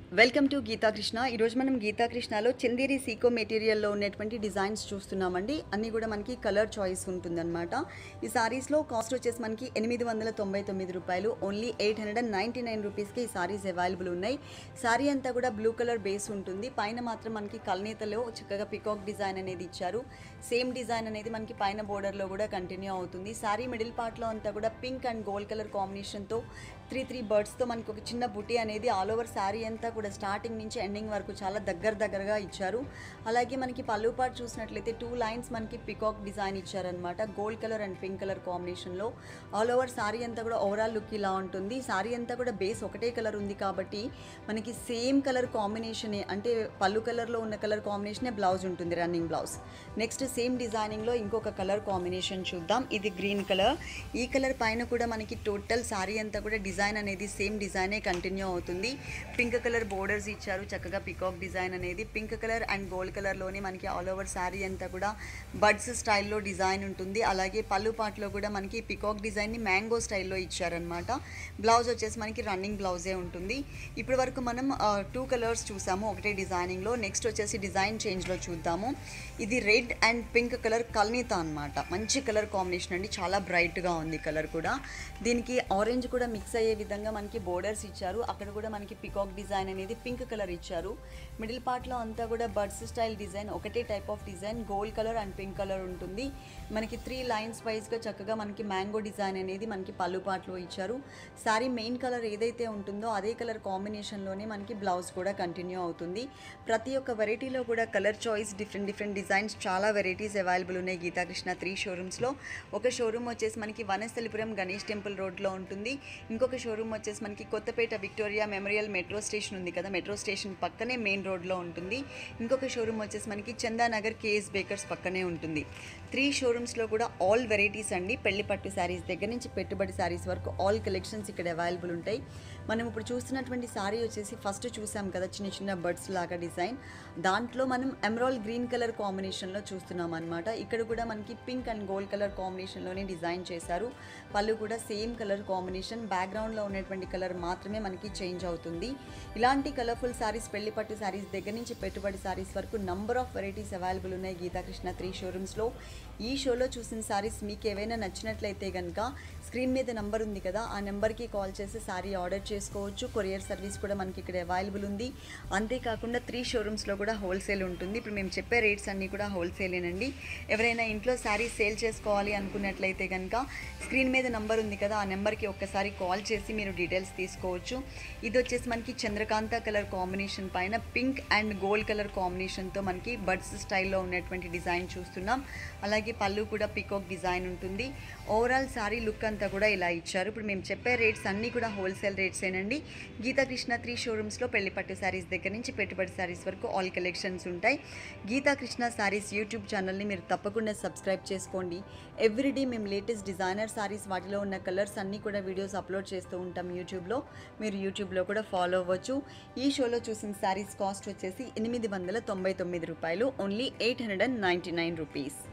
welcome to Gita Krishna ఈరోజు మనం గీతా కృష్ణలో చందేరి సీకో మెటీరియల్లో ఉన్నటువంటి డిజైన్స్ చూస్తున్నామండి అన్నీ కూడా మనకి కలర్ చాయిస్ ఉంటుందన్నమాట ఈ సారీస్లో కాస్ట్ వచ్చేసి మనకి ఎనిమిది వందల తొంభై తొమ్మిది రూపాయలు only eight hundred and ninety nine రూపీస్కి ఈ సారీస్ అవైలబుల్ ఉన్నాయి సారీ అంతా కూడా బ్లూ కలర్ బేస్ ఉంటుంది పైన మాత్రం మనకి కల్నేతలో చక్కగా పికాక్ డిజైన్ అనేది ఇచ్చారు సేమ్ డిజైన్ అనేది మనకి పైన బోర్డర్లో కూడా కంటిన్యూ అవుతుంది సారీ మిడిల్ పార్ట్లో అంతా కూడా పింక్ అండ్ గోల్డ్ కలర్ కాంబినేషన్తో త్రీ త్రీ బర్డ్స్తో మనకి ఒక చిన్న బుటీ అనేది ఆల్ ఓవర్ శారీ అంతా కూడా స్టార్టింగ్ నుంచి ఎండింగ్ వరకు చాలా దగ్గర దగ్గరగా ఇచ్చారు అలాగే మనకి పళ్ళు పాటు చూసినట్లయితే టూ లైన్స్ మనకి పికాక్ డిజైన్ ఇచ్చారనమాట gold colour and pink colour కాంబినేషన్లో ఆల్ ఓవర్ శారీ అంతా కూడా ఓవరాల్ లుక్ ఇలా ఉంటుంది శారీ అంతా కూడా బేస్ ఒకటే కలర్ ఉంది కాబట్టి మనకి సేమ్ కలర్ కాంబినేషనే అంటే పళ్ళు కలర్లో ఉన్న కలర్ కాంబినేషనే బ్లౌజ్ ఉంటుంది రన్నింగ్ బ్లౌజ్ నెక్స్ట్ సేమ్ డిజైనింగ్లో ఇంకొక కలర్ కాంబినేషన్ చూద్దాం ఇది గ్రీన్ కలర్ ఈ కలర్ పైన కూడా మనకి టోటల్ శారీ అంతా కూడా డిజైన్ అనేది సేమ్ డిజైనే కంటిన్యూ అవుతుంది పింక్ కలర్ బోర్డర్స్ ఇచ్చారు చక్కగా పికాక్ డిజైన్ అనేది పింక్ కలర్ అండ్ గోల్డ్ కలర్లోనే మనకి ఆల్ ఓవర్ శారీ అంతా కూడా బడ్స్ స్టైల్లో డిజైన్ ఉంటుంది అలాగే పళ్ళు పాటలో కూడా మనకి పికాక్ డిజైన్ని మ్యాంగో స్టైల్లో ఇచ్చారనమాట బ్లౌజ్ వచ్చేసి మనకి రన్నింగ్ బ్లౌజే ఉంటుంది ఇప్పటి వరకు మనం టూ కలర్స్ చూసాము ఒకటే డిజైనింగ్లో నెక్స్ట్ వచ్చేసి డిజైన్ చేంజ్లో చూద్దాము ఇది రెడ్ అండ్ పింక్ కలర్ కల్నీత అనమాట మంచి కలర్ కాంబినేషన్ అండి చాలా బ్రైట్గా ఉంది కలర్ కూడా దీనికి ఆరెంజ్ కూడా మిక్స్ అయ్యే విధంగా మనకి బోర్డర్స్ ఇచ్చారు అక్కడ కూడా మనకి పికాక్ డిజైన్ అనేది పింక్ కలర్ ఇచ్చారు మిడిల్ పార్ట్లో అంతా కూడా బర్డ్స్ స్టైల్ డిజైన్ ఒకటే type of design gold colour and pink colour ఉంటుంది మనకి త్రీ లైన్స్ వైజ్గా చక్కగా మనకి మ్యాంగో డిజైన్ అనేది మనకి పళ్ళు పాటలో ఇచ్చారు శారీ మెయిన్ కలర్ ఏదైతే ఉంటుందో అదే కలర్ కాంబినేషన్లోనే మనకి బ్లౌజ్ కూడా కంటిన్యూ అవుతుంది ప్రతి ఒక్క వెరైటీలో కూడా colour choice different different designs చాలా వెరైటీస్ అవైలబుల్ ఉన్నాయి గీతాకృష్ణ త్రీ షోరూమ్స్లో ఒక షోరూమ్ వచ్చేసి మనకి వనస్థలిపురం గణేష్ టెంపుల్ రోడ్లో ఉంటుంది ఇంకొక షోరూమ్ వచ్చేసి మనకి Kothapet Victoria Memorial metro station ఉంది కదా మెట్రో స్టేషన్ పక్కనే మెయిన్ రోడ్లో ఉంటుంది ఇంకొక షోరూమ్ వచ్చేసి మనకి చందానగర్ కేఎస్ బేకర్స్ పక్కనే ఉంటుంది త్రీ షోరూమ్స్లో కూడా ఆల్ వెరైటీస్ అండి పెళ్లి పట్టు శారీస్ దగ్గర నుంచి పెట్టుబడి శారీస్ వరకు ఆల్ కలెక్షన్స్ ఇక్కడ అవైలబుల్ ఉంటాయి మనం ఇప్పుడు చూస్తున్నటువంటి శారీ వచ్చేసి ఫస్ట్ చూసాం కదా చిన్న చిన్న బర్డ్స్ లాగా డిజైన్ దాంట్లో మనం ఎమరాల్ గ్రీన్ కలర్ కాంబినేషన్లో చూస్తున్నాం అనమాట ఇక్కడ కూడా మనకి పింక్ అండ్ గోల్డ్ కలర్ కాంబినేషన్లోనే డిజైన్ చేశారు పళ్ళు కూడా సేమ్ కలర్ కాంబినేషన్ బ్యాక్గ్రౌండ్లో ఉన్నటువంటి కలర్ మాత్రమే మనకి చేంజ్ అవుతుంది ఇలాంటి కలర్ఫుల్ శారీస్ పెళ్లి పట్టు శారీస్ దగ్గర నుంచి పెట్టుబడి శారీస్ వరకు నంబర్ ఆఫ్ వెరైటీస్ అవైలబుల్ ఉన్నాయి గీతాకృష్ణ త్రీ షోరూమ్స్లో ఈ షోలో చూసిన శారీస్ మీకు ఏవైనా నచ్చినట్లయితే కనుక స్క్రీన్ మీద నెంబర్ ఉంది కదా ఆ నెంబర్కి కాల్ చేసి శారీ ఆర్డర్ చేసుకోవచ్చు కొరియర్ సర్వీస్ కూడా మనకి ఇక్కడ అవైలబుల్ ఉంది అంతేకాకుండా త్రీ షోరూమ్స్లో కూడా హోల్సేల్ ఉంటుంది ఇప్పుడు మేము చెప్పే రేట్స్ అన్నీ కూడా హోల్సేలేనండి ఎవరైనా ఇంట్లో శారీ సేల్ చేసుకోవాలి అనుకున్నట్లయితే కనుక స్క్రీన్ మీద నెంబర్ ఉంది కదా ఆ నెంబర్కి ఒక్కసారి కాల్ చేసి మీరు డీటెయిల్స్ తీసుకోవచ్చు ఇది వచ్చేసి మనకి చంద్రకాంత కలర్ కాంబినేషన్ పైన పింక్ అండ్ గోల్డ్ కలర్ కాంబినేషన్తో మనకి బడ్స్ స్టైల్లో ఉన్నటువంటి డిజైన్ చూస్తున్నాం అలాగే పళ్ళు కూడా పికాక్ డిజైన్ ఉంటుంది ఓవరాల్ శారీ లుక్ అంతా కూడా ఇలా ఇచ్చారు ఇప్పుడు మేము చెప్పే రేట్స్ అన్నీ కూడా హోల్సేల్ రేట్సేనండి గీతాకృష్ణ త్రీ షోరూమ్స్లో పెళ్లి పట్టు శారీస్ దగ్గర నుంచి పెట్టుబడి శారీస్ వరకు ఆల్ కలెక్షన్స్ ఉంటాయి గీతాకృష్ణ శారీస్ యూట్యూబ్ ఛానల్ని మీరు తప్పకుండా సబ్స్క్రైబ్ చేసుకోండి ఎవ్రీడే మేము లేటెస్ట్ డిజైనర్ శారీస్ వాటిలో ఉన్న కలర్స్ అన్నీ కూడా వీడియోస్ అప్లోడ్ చేస్తూ ఉంటాం యూట్యూబ్లో మీరు యూట్యూబ్లో కూడా ఫాలో అవ్వచ్చు ఈ షోలో చూసిన శారీస్ కాస్ట్ వచ్చేసి ఎనిమిది వందల తొంభై తొమ్మిది రూపాయలు only eight hundred and ninety nine rupees